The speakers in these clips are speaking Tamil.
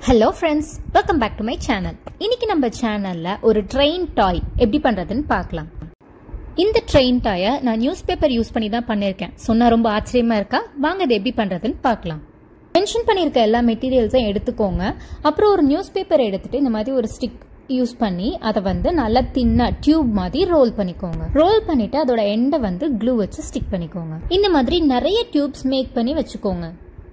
hello friends welcome back to my channel இன்னைக்கு நம்ம சேனல்ல ஒரு ட்ரெயின் டாய் எப்படி பண்றதுன்னு பார்க்கலாம் இந்த ட்ரெயின் டாயை நான் நியூஸ் பேப்பர் யூஸ் பண்ணி தான் பண்ணியிருக்கேன் சொன்னா ரொம்ப ஆச்சரியமா இருக்கா வாங்க இது எப்படி பண்றதுன்னு பார்க்கலாம் மென்ஷன் பண்ணியிருக்க எல்லா மெட்டீரியல்ஸையும் எடுத்துக்கோங்க அப்புறம் ஒரு நியூஸ் பேப்பர் எடுத்துட்டு இந்த மாதிரி ஒரு ஸ்டிக் யூஸ் பண்ணி அதை வந்து நல்லா தின்னா டியூப் மாதிரி ரோல் பண்ணிக்கோங்க ரோல் பண்ணிட்டு அதோட எண்டை வந்து க்ளூ வச்சு ஸ்டிக் பண்ணிக்கோங்க இந்த மாதிரி நிறைய டியூப்ஸ் மேக் பண்ணி வச்சுக்கோங்க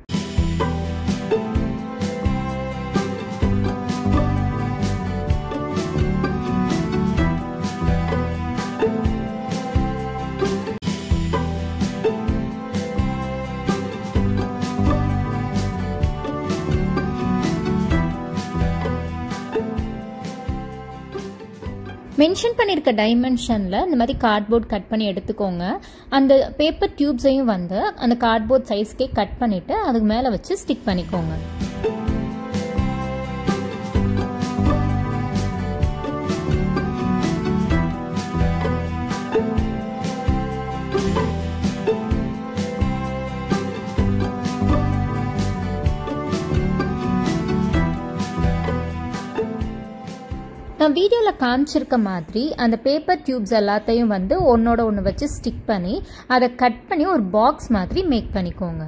மென்ஷன் பண்ணியிருக்க டைமென்ஷனில் இந்த மாதிரி கார்ட்போர்ட் கட் பண்ணி எடுத்துக்கோங்க அந்த பேப்பர் டியூப்ஸையும் வந்து அந்த கார்ட்போர்ட் சைஸ்க்கே கட் பண்ணிவிட்டு அதுக்கு மேலே வச்சு ஸ்டிக் பண்ணிக்கோங்க நான் வீடியோவில் காமிச்சிருக்க மாதிரி அந்த பேப்பர் டியூப்ஸ் எல்லாத்தையும் வந்து ஒன்னோட ஒன்று வச்சு ஸ்டிக் பண்ணி அதை கட் பண்ணி ஒரு பாக்ஸ் மாதிரி மேக் பண்ணிக்கோங்க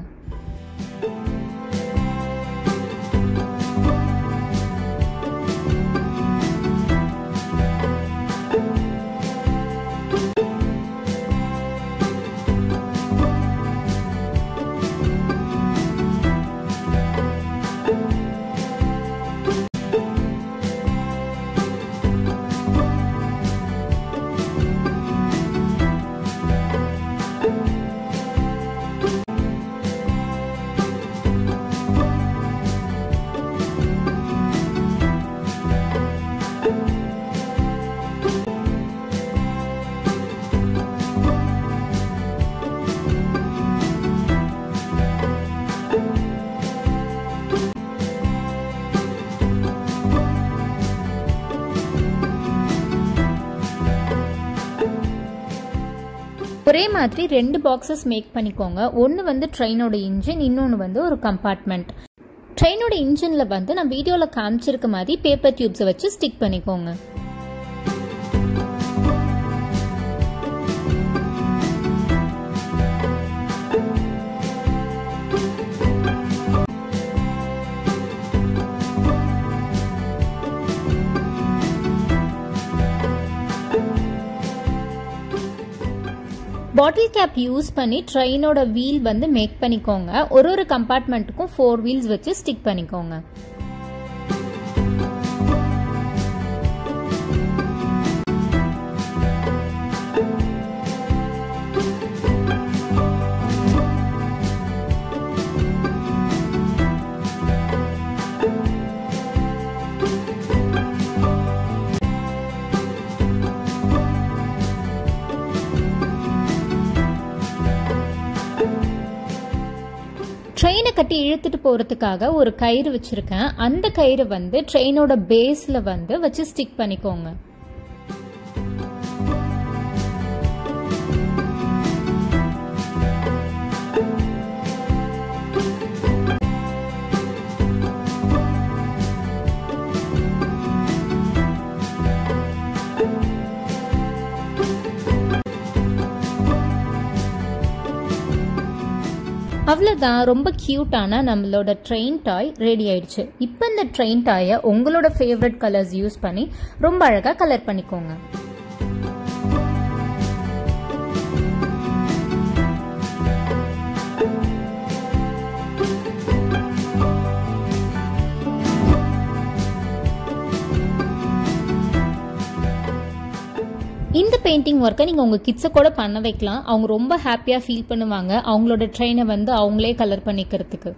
ஒரே மாதிரி ரெண்டு பாக்ஸஸ் மேக் பண்ணிக்கோங்க ஒன்று வந்து ட்ரெயினோட இன்ஜின் இன்னொன்று வந்து ஒரு கம்பார்ட்மெண்ட் ட்ரெயினோட இன்ஜினில் வந்து நான் வீடியோவில் காமிச்சிருக்க மாதிரி பேப்பர் டியூப்ஸை வச்சு ஸ்டிக் பண்ணிக்கோங்க பாட்டில் கேப் யூஸ் பண்ணி ட்ரெயினோட வீல் வந்து மேக் பண்ணிக்கோங்க ஒரு ஒரு கம்பார்ட்மெண்ட்டுக்கும் ஃபோர் வீல்ஸ் வச்சு ஸ்டிக் பண்ணிக்கோங்க ட்ரெயினை கட்டி இழுத்துட்டு போகிறதுக்காக ஒரு கயிறு வச்சுருக்கேன் அந்த கயிறு வந்து ட்ரெயினோட பேஸில் வந்து வச்சு ஸ்டிக் பண்ணிக்கோங்க அவ்வளோதான் ரொம்ப க்யூட்டான நம்மளோட ட்ரெயின் டாய் ரெடி ஆயிடுச்சு இப்போ இந்த ட்ரெயின் டாயை உங்களோட ஃபேவரட் கலர்ஸ் யூஸ் பண்ணி ரொம்ப அழகாக கலர் பண்ணிக்கோங்க இந்த பெயிண்டிங் ஒர்க்கை நீங்கள் உங்கள் கிட்ஸை கூட பண்ண வைக்கலாம் அவங்க ரொம்ப ஹாப்பியாக ஃபீல் பண்ணுவாங்க அவங்களோட ட்ரெயினை வந்து அவங்களே கலர் பண்ணிக்கிறதுக்கு